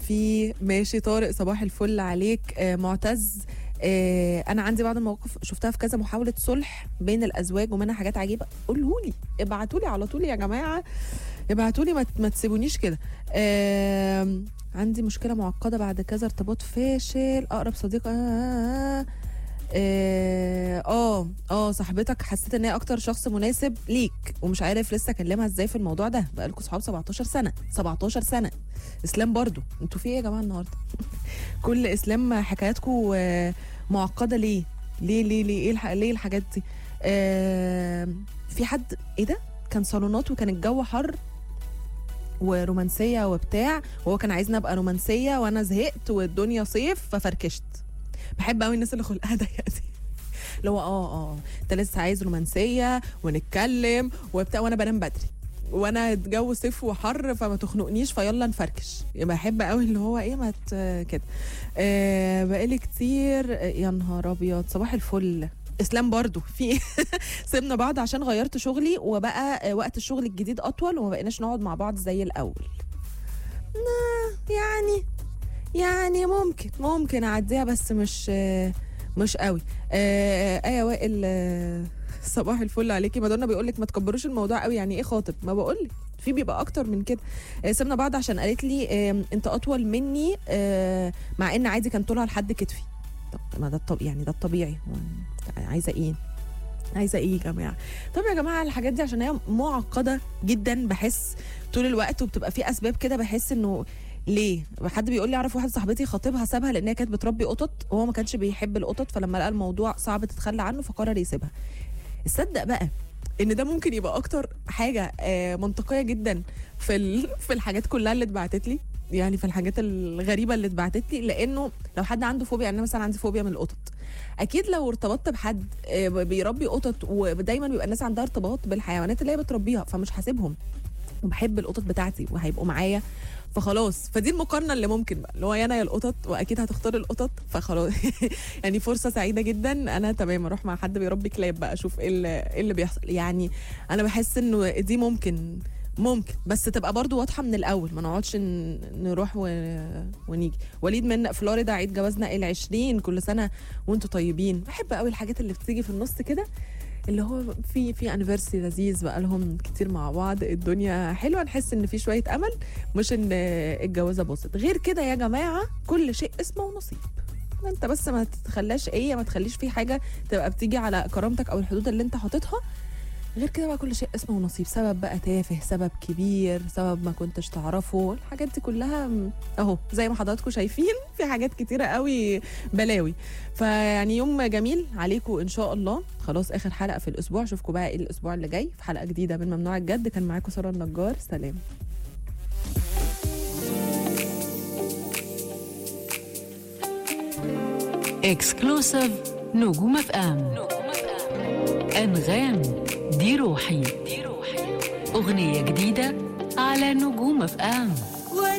في ماشي طارق صباح الفل عليك آه معتز آه انا عندي بعض المواقف شفتها في كذا محاوله صلح بين الازواج ومنها حاجات عجيبه قولوا لي ابعتوا لي على طول يا جماعه ابعتوا لي ما, ت- ما تسيبونيش كده آه عندي مشكله معقده بعد كذا ارتباط فاشل اقرب صديق آه اه اه اه صاحبتك حسيت ان هي اكتر شخص مناسب ليك ومش عارف لسه اكلمها ازاي في الموضوع ده بقالكوا صحاب 17 سنه 17 سنه اسلام برضو انتوا في ايه يا جماعه النهارده كل اسلام حكاياتكم آه، معقده ليه ليه ليه ليه ايه الح... ليه الحاجات دي آه في حد ايه ده كان صالونات وكان الجو حر ورومانسيه وبتاع وهو كان عايزني ابقى رومانسيه وانا زهقت والدنيا صيف ففركشت بحب قوي الناس اللي خلقها ضيقه دي اللي هو اه اه انت لسه عايز رومانسيه ونتكلم وبتاع وانا بنام بدري وانا الجو صيف وحر فما تخنقنيش فيلا نفركش بحب قوي اللي هو ايه ما ت- كده آه بقالي كتير آه، يا نهار ابيض صباح الفل اسلام برضو في سيبنا بعض عشان غيرت شغلي وبقى آه، وقت الشغل الجديد اطول وما بقيناش نقعد مع بعض زي الاول نا- يعني يعني ممكن ممكن اعديها بس مش آه، مش قوي آه آه، ايه وائل آه، صباح الفل عليكي مادونا بيقول لك ما تكبروش الموضوع قوي يعني ايه خاطب ما بقول لك في بيبقى اكتر من كده آه، سيبنا بعض عشان قالت لي آه، انت اطول مني آه، مع ان عادي كان طولها لحد كتفي طب ما ده الطب يعني ده الطبيعي هو- عايزه ايه عايزه ايه يا جماعه طب يا جماعه الحاجات دي عشان هي معقده جدا بحس طول الوقت وبتبقى في اسباب كده بحس انه ليه حد بيقول لي اعرف واحده صاحبتي خطيبها سابها لان هي كانت بتربي قطط وهو ما كانش بيحب القطط فلما لقى الموضوع صعب تتخلى عنه فقرر يسيبها تصدق بقى ان ده ممكن يبقى اكتر حاجه آه، منطقيه جدا في ال- في الحاجات كلها اللي اتبعتت لي يعني في الحاجات الغريبه اللي اتبعتت لي لانه لو حد عنده فوبيا يعني انا مثلا عندي فوبيا من القطط اكيد لو ارتبطت بحد آه، بيربي قطط ودايما بيبقى الناس عندها ارتباط بالحيوانات اللي هي بتربيها فمش هسيبهم وبحب القطط بتاعتي وهيبقوا معايا فخلاص فدي المقارنه اللي ممكن بقى اللي هو يا انا يا القطط واكيد هتختار القطط فخلاص يعني فرصه سعيده جدا انا تمام اروح مع حد بيربي كلاب بقى اشوف ايه اللي, إيه اللي بيحصل يعني انا بحس انه دي ممكن ممكن بس تبقى برضو واضحه من الاول ما نقعدش ن- نروح و... ونيجي وليد من فلوريدا عيد جوازنا ال20 كل سنه وانتم طيبين بحب قوي الحاجات اللي بتيجي في النص كده اللي هو في في انيفرسي لذيذ بقى لهم كتير مع بعض الدنيا حلوه نحس ان في شويه امل مش ان الجوازه باظت غير كده يا جماعه كل شيء اسمه ونصيب انت بس ما تتخلاش ايه ما تخليش في حاجه تبقى بتيجي على كرامتك او الحدود اللي انت حاططها غير كده بقى كل شيء اسمه ونصيب سبب بقى تافه سبب كبير سبب ما كنتش تعرفه الحاجات دي كلها م- اهو زي ما حضراتكم شايفين في حاجات كتيرة قوي بلاوي فيعني يوم جميل عليكم ان شاء الله خلاص اخر حلقة في الاسبوع اشوفكم بقى ايه الاسبوع اللي جاي في حلقة جديدة من ممنوع الجد كان معاكم سارة النجار سلام اكسكلوسيف نجوم اف ام انغام دي روحي اغنيه جديده على نجوم اف ام